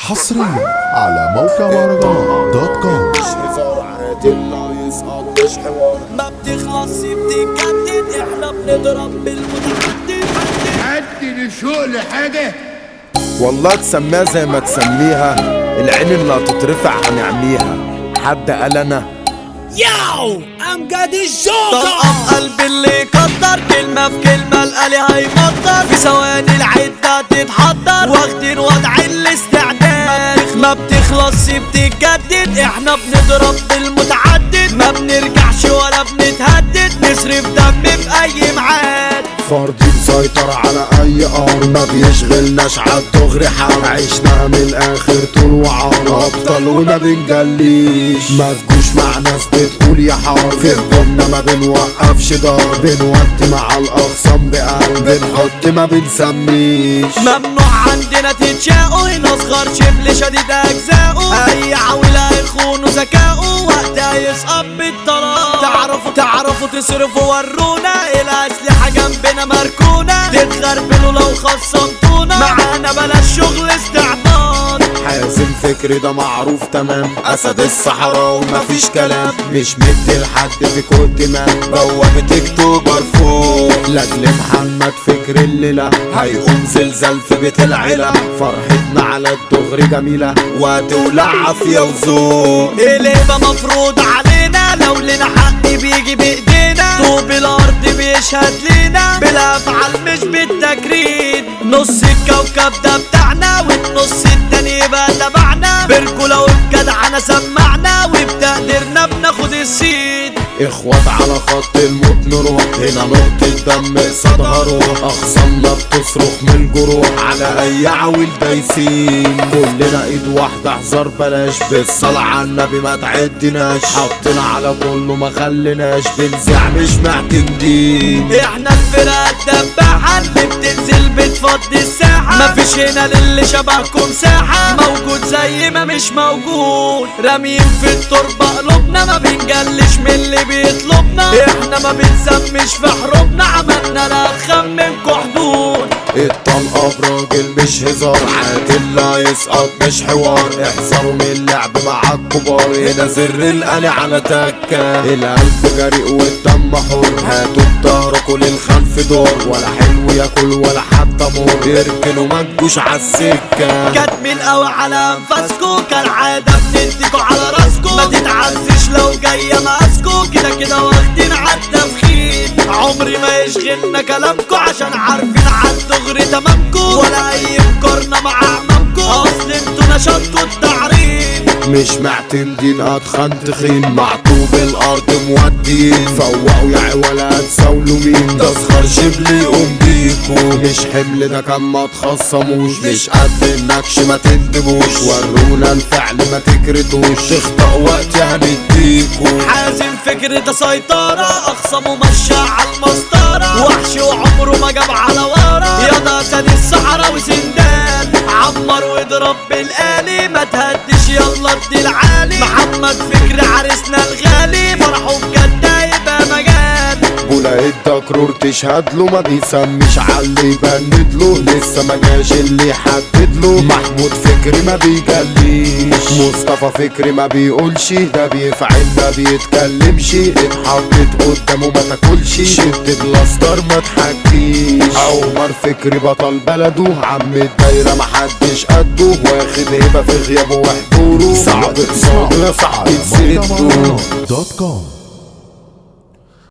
حصريا على موقع مهرجانات دوت كوم مش هزار عادي لا يسقط مش حوار ما بتخلص بتتجدد احنا بنضرب بالمتعدد حد لشوق لحاجة والله تسميها زي ما تسميها العين اللي هتترفع هنعميها حد قال انا ياو امجد الجوكر طلقة قلب اللي يقدر كلمة في كلمة القلي هيمطر في ثواني العدة تتحضر واخدين وضع الاستعداد ما بتخلص بتتجدد احنا بنضرب بالمتعدد ما بنرجعش ولا بنتهدد نصرف دم في اي ميعاد فردي مسيطر على اي امر ما بيشغلناش عالدغري حال عشنا من الاخر طول وعار ابطال وما بنجليش ما تجوش مع ناس بتقول يا حار في هجومنا ما بنوقفش دار بنودي مع الاخصام بقلب بنحط ما بنسميش ممنوع عندنا تتشاقوا هنا صغار شبل شديد اجزاؤه اي عاولة هيخونوا ذكاؤه وقتها يسقط بالطلاق تعرفوا تعرفوا تصرفوا ورونا الاسلحة جنبنا مركونة تتغربلوا لو خصمتونا معانا بلاش شغل استعباط حازم فكري ده معروف تمام اسد الصحراء ومفيش كلام مش مدي لحد في كل دماغ بوابة اكتوبر فوق لاجل محمد فكر الليلة هيقوم زلزال في بيت العيلة فرحتنا على الدغري جميلة وهتولع عافية وذوق الهبة مفروض علينا لو لنا حق بيجي بايدينا طوب الارض بيشهد لينا بالافعال مش بالتجريد نص الكوكب ده بتاعنا والنص التاني يبقى تبعنا برجولة وبجدعنة سمعنا وبتقديرنا بناخد السيد اخوات على خط الموت نروح هنا نقطة دم قصادها روح اخصامنا بتصرخ من الجروح على اي عويل دايسين كلنا ايد واحدة احذر بلاش بالصلاة على النبي ما تعدناش حطينا على كله ما خليناش بنزع مش معتمدين احنا الفرقة الدباحة اللي بتنزل بتفضي الساحة مفيش هنا للي شبهكم ساحة موجود زي ما مش موجود راميين في التربة قلوبنا ما بنجلش من اللي بيطلبنا احنا ما بنسمش في حروبنا عملنا لا تخمنكوا حدود الطلقة براجل مش هزار عادل لا يسقط مش حوار احذروا من اللعب مع الكبار هنا زر القلي على تكة القلب جريء والدم حر هاتوا بضهركوا للخلف دور ولا حلو ياكل ولا حتى مر يركنوا ما تجوش عالسكة كاتمين قوي على انفاسكو كالعادة بنديكوا على راسكو ما تتعزش لو جاية مقاسكو كده كده واخدين عالتفخيد عمري ما يشغلنا كلامكو عشان عارفين عالدغري تمامكو ولا اي مقارنة مع امامكو اصل انتوا نشاطكوا التعريف مش معتمدين اتخن تخين معطوب الارض مودين فوقوا يا عوالات ساولوا مين ده صغار شبل يقوم بيكو مش حمل ده كان ما تخصموش مش قد النكش ما تندموش ورونا الفعل ما تكرتوش تخطأ وقت هنديكو حازم فكرة ده سيطرة أخصمه مشى على المسطرة وحش وعمره ما جاب على ورا يا ده سد الصحراء وسندان عمر واضرب بالآلي ما تهدش يلا ادي العالي محمد فكري عريسنا الغالي فرحه بجد يبقى مجال بولا الدكرور تشهد له ما بيسميش علي يبند له لسه ما جاش اللي يحدد له محمود فكري ما بيجليش مصطفى فكري ما بيقولش ده بيفعل ما بيتكلمش اتحطت قدامه ما تاكلش شد بلاستر ما تحكيش عمر فكري بطل بلده عم الدايرة ما حدش قده واخد هبة في غيابه وحضوره صعب قصاده يا صاحبي على موقع تسده مهرجانات دوت كوم